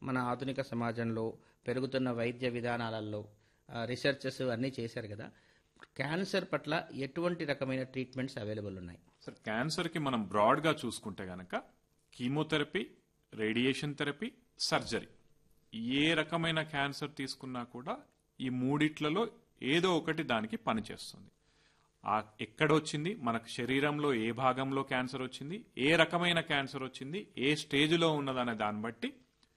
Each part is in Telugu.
మన ఆధునిక సమాజంలో పెరుగుతున్న వైద్య విధానాలలో రీసెర్చెస్ అన్నీ చేశారు కదా క్యాన్సర్ పట్ల ఎటువంటి రకమైన ట్రీట్మెంట్స్ అవైలబుల్ ఉన్నాయి సార్ క్యాన్సర్కి మనం బ్రాడ్గా చూసుకుంటే గనక కీమోథెరపీ రేడియేషన్ థెరపీ సర్జరీ ఏ రకమైన క్యాన్సర్ తీసుకున్నా కూడా ఈ మూడిట్లలో ఏదో ఒకటి దానికి పనిచేస్తుంది ఆ ఎక్కడొచ్చింది మనకు శరీరంలో ఏ భాగంలో క్యాన్సర్ వచ్చింది ఏ రకమైన క్యాన్సర్ వచ్చింది ఏ స్టేజ్లో ఉన్నదనే దాన్ని బట్టి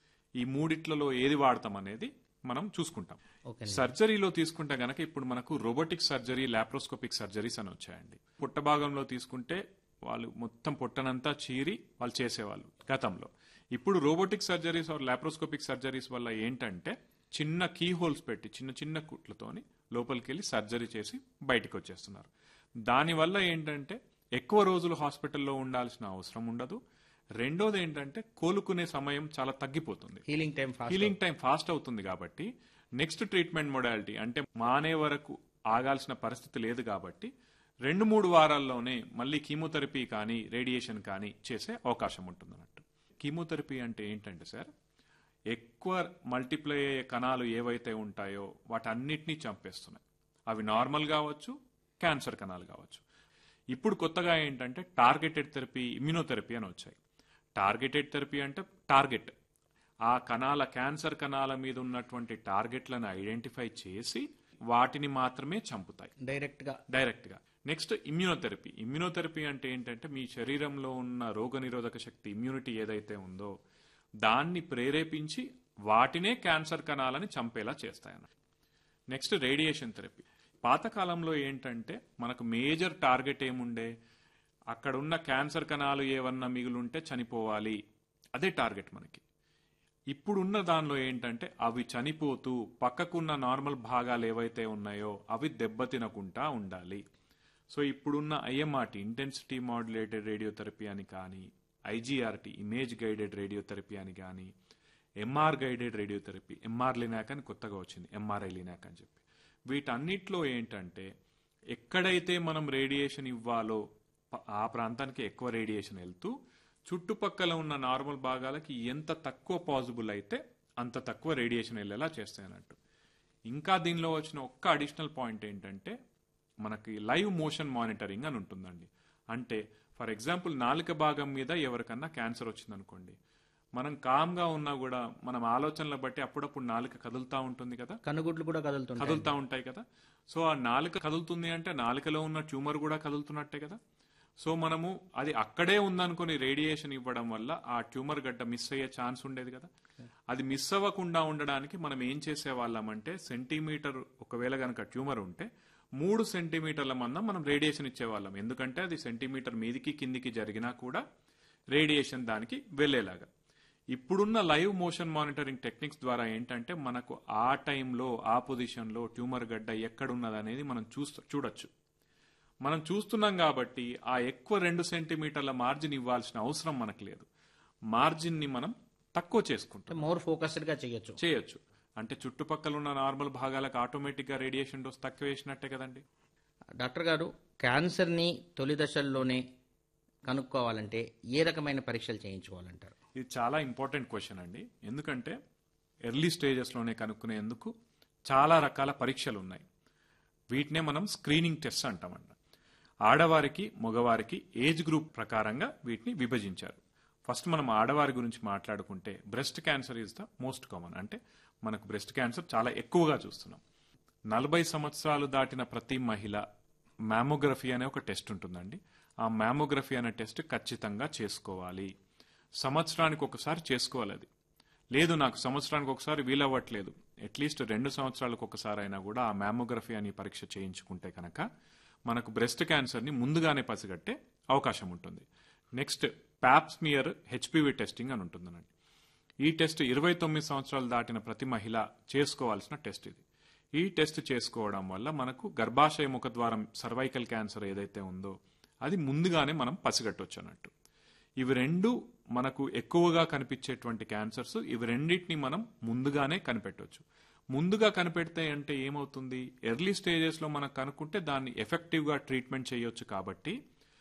ఈ మూడిట్లలో ఏది వాడతాం అనేది మనం చూసుకుంటాం ఓకే సర్జరీలో తీసుకుంటే గనక ఇప్పుడు మనకు రోబోటిక్ సర్జరీ లాప్రోస్కోపిక్ సర్జరీస్ అని వచ్చాయండి పుట్ట భాగంలో తీసుకుంటే వాళ్ళు మొత్తం పొట్టనంతా చీరి వాళ్ళు చేసేవాళ్ళు గతంలో ఇప్పుడు robotic surgeries or laparoscopic surgeries వల్ల ఏంటంటే చిన్న కీ హోల్స్ పెట్టి చిన్న చిన్న కుట్లతోని లోపలికి వెళ్ళి సర్జరీ చేసి బయటకు వచ్చేస్తున్నారు దానివల్ల ఏంటంటే ఎక్కువ రోజులు హాస్పిటల్లో ఉండాల్సిన అవసరం ఉండదు రెండోది ఏంటంటే కోలుకునే సమయం చాలా తగ్గిపోతుంది healing time fast healing time fast అవుతుంది కాబట్టి నెక్స్ట్ ట్రీట్మెంట్ మొడాలిటీ అంటే మానే వరకు ఆగాల్సిన పరిస్థితి లేదు కాబట్టి రెండు మూడు వారాల్లోనే మళ్ళీ కీమోథెరపీ కానీ రేడియేషన్ కానీ చేసే అవకాశం ఉంటుంది అన్నట్టు కీమోథెరపీ అంటే ఏంటంటే సార్ ఎక్కువ మల్టిప్లై అయ్యే కణాలు ఏవైతే ఉంటాయో వాటన్నిటినీ చంపేస్తున్నాయి అవి నార్మల్ కావచ్చు క్యాన్సర్ కణాలు కావచ్చు ఇప్పుడు కొత్తగా ఏంటంటే టార్గెటెడ్ థెరపీ ఇమ్యూనోథెరపీ అని వచ్చాయి టార్గెటెడ్ థెరపీ అంటే టార్గెట్ ఆ కణాల క్యాన్సర్ కణాల మీద ఉన్నటువంటి టార్గెట్లను ఐడెంటిఫై చేసి వాటిని మాత్రమే చంపుతాయి డైరెక్ట్ గా డైరెక్ట్ గా నెక్స్ట్ ఇమ్యూనోథెరపీ ఇమ్యూనోథెరపీ అంటే ఏంటంటే మీ శరీరంలో ఉన్న రోగనిరోధక శక్తి ఇమ్యూనిటీ ఏదైతే ఉందో దాన్ని ప్రేరేపించి వాటినే క్యాన్సర్ కణాలని చంపేలా చేస్తాయన్న నెక్స్ట్ రేడియేషన్ థెరపీ పాతకాలంలో ఏంటంటే మనకు మేజర్ టార్గెట్ ఏముండే అక్కడ ఉన్న క్యాన్సర్ కణాలు ఏమన్నా మిగులుంటే చనిపోవాలి అదే టార్గెట్ మనకి ఇప్పుడున్న దానిలో ఏంటంటే అవి చనిపోతూ పక్కకున్న నార్మల్ భాగాలు ఏవైతే ఉన్నాయో అవి దెబ్బతినకుండా ఉండాలి సో ఇప్పుడున్న ఐఎంఆర్టీ ఇంటెన్సిటీ మాడ్యులేటెడ్ రేడియోథెరపీ అని కానీ ఐజీఆర్టీ ఇమేజ్ గైడెడ్ రేడియోథెరపీ అని కానీ MR guided radiotherapy MR linac అని కొత్తగా వచ్చింది ఎంఆర్ఐ లినాక్ అని చెప్పి వీటన్నిటిలో ఏంటంటే ఎక్కడైతే మనం రేడియేషన్ ఇవ్వాలో ప- ఆ ప్రాంతానికి ఎక్కువ రేడియేషన్ వెళ్తూ చుట్టుపక్కల ఉన్న నార్మల్ భాగాలకి ఎంత తక్కువ పాసిబుల్ అయితే అంత తక్కువ రేడియేషన్ వెళ్ళేలా చేస్తాయి అన్నట్టు ఇంకా దీనిలో వచ్చిన ఒక్క అడిషనల్ పాయింట్ ఏంటంటే మనకి లైవ్ మోషన్ మానిటరింగ్ అని ఉంటుందండి అంటే ఫర్ ఎగ్జాంపుల్ నాలుక భాగం మీద ఎవరికన్నా క్యాన్సర్ వచ్చిందనుకోండి మనం కామ్గా ఉన్నా కూడా మనం ఆలోచనల బట్టి అప్పుడప్పుడు నాలుక కదులుతూ ఉంటుంది కదా కనుగుడ్లు కూడా కదులుతుంటాయి కదులుతూ ఉంటాయి కదా సో ఆ నాలుక కదులుతుంది అంటే నాలుకలో ఉన్న ట్యూమర్ కూడా కదులుతున్నట్టే కదా సో మనము అది అక్కడే ఉందనుకుని రేడియేషన్ ఇవ్వడం వల్ల ఆ ట్యూమర్ గడ్డ మిస్ అయ్యే ఛాన్స్ ఉండేది కదా అది మిస్ అవ్వకుండా ఉండడానికి మనం ఏం చేసేవాళ్ళం అంటే సెంటీమీటర్ ఒకవేళ కనుక ట్యూమర్ ఉంటే మూడు సెంటీమీటర్ల మందం మనం రేడియేషన్ ఇచ్చేవాళ్ళం ఎందుకంటే అది సెంటీమీటర్ మీదికి కిందికి జరిగినా కూడా రేడియేషన్ దానికి వెళ్ళేలాగా ఇప్పుడున్న లైవ్ మోషన్ మానిటరింగ్ టెక్నిక్స్ ద్వారా ఏంటంటే మనకు ఆ టైంలో ఆ పొజిషన్లో ట్యూమర్ గడ్డ ఎక్కడున్నది అనేది మనం చూస్తూ చూడొచ్చు మనం చూస్తున్నాం కాబట్టి ఆ ఎక్కువ రెండు సెంటీమీటర్ల మార్జిన్ ఇవ్వాల్సిన అవసరం మనకు లేదు మార్జిన్ ని మనం తక్కువ చేసుకుంటాం మోర్ ఫోకస్డ్ గా చేయొచ్చు చేయొచ్చు అంటే చుట్టుపక్కల ఉన్న నార్మల్ భాగాలకు ఆటోమేటిక్ గా రేడియేషన్ డోస్ తక్కువ వేసినట్టే కదండి డాక్టర్ గారు క్యాన్సర్ ని తొలి దశల్లోనే కనుక్కోవాలంటే ఏ రకమైన పరీక్షలు చేయించుకోవాలంటారు ఇది చాలా ఇంపార్టెంట్ క్వశ్చన్ అండి ఎందుకంటే ఎర్లీ స్టేజెస్లోనే కనుక్కునేందుకు చాలా రకాల పరీక్షలు ఉన్నాయి వీటినే మనం స్క్రీనింగ్ టెస్ట్ అంటామంట ఆడవారికి మగవారికి ఏజ్ గ్రూప్ ప్రకారంగా వీటిని విభజించారు ఫస్ట్ మనం ఆడవారి గురించి మాట్లాడుకుంటే breast cancer is the most common అంటే మనకు బ్రెస్ట్ క్యాన్సర్ చాలా ఎక్కువగా చూస్తున్నాం నలభై సంవత్సరాలు దాటిన ప్రతి మహిళ మ్యామోగ్రఫీ అనే ఒక టెస్ట్ ఉంటుందండి ఆ మ్యామోగ్రఫీ అనే టెస్ట్ ఖచ్చితంగా చేసుకోవాలి సంవత్సరానికి ఒకసారి చేసుకోవాలి అది లేదు నాకు సంవత్సరానికి ఒకసారి వీలవ్వట్లేదు అట్లీస్ట్ రెండు సంవత్సరాలకు ఒకసారి అయినా కూడా ఆ మ్యామోగ్రఫీ అనే పరీక్ష చేయించుకుంటే కనుక మనకు బ్రెస్ట్ క్యాన్సర్ని ముందుగానే పసిగట్టే అవకాశం ఉంటుంది నెక్స్ట్ ప్యాప్స్మియర్ హెచ్పివి టెస్టింగ్ అని ఉంటుందనండి ఈ టెస్ట్ ఇరవై తొమ్మిది సంవత్సరాలు దాటిన ప్రతి మహిళ చేసుకోవాల్సిన టెస్ట్ ఇది ఈ టెస్ట్ చేసుకోవడం వల్ల మనకు గర్భాశయ ముఖద్వారం సర్వైకల్ క్యాన్సర్ ఏదైతే ఉందో అది ముందుగానే మనం పసిగట్టొచ్చు అన్నట్టు ఇవి రెండు మనకు ఎక్కువగా కనిపించేటువంటి క్యాన్సర్స్ ఇవి రెండింటిని మనం ముందుగానే కనిపెట్టవచ్చు ముందుగా కనిపెడితే అంటే ఏమవుతుంది ఎర్లీ స్టేజెస్లో మనం కనుక్కుంటే దాన్ని ఎఫెక్టివ్గా ట్రీట్మెంట్ చేయొచ్చు కాబట్టి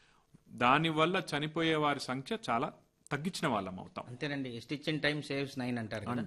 దానివల్ల చనిపోయే వారి సంఖ్య చాలా తగ్గించిన వాళ్ళం అవుతాం అంతేనండి stitch in time saves nine అంటారు కదా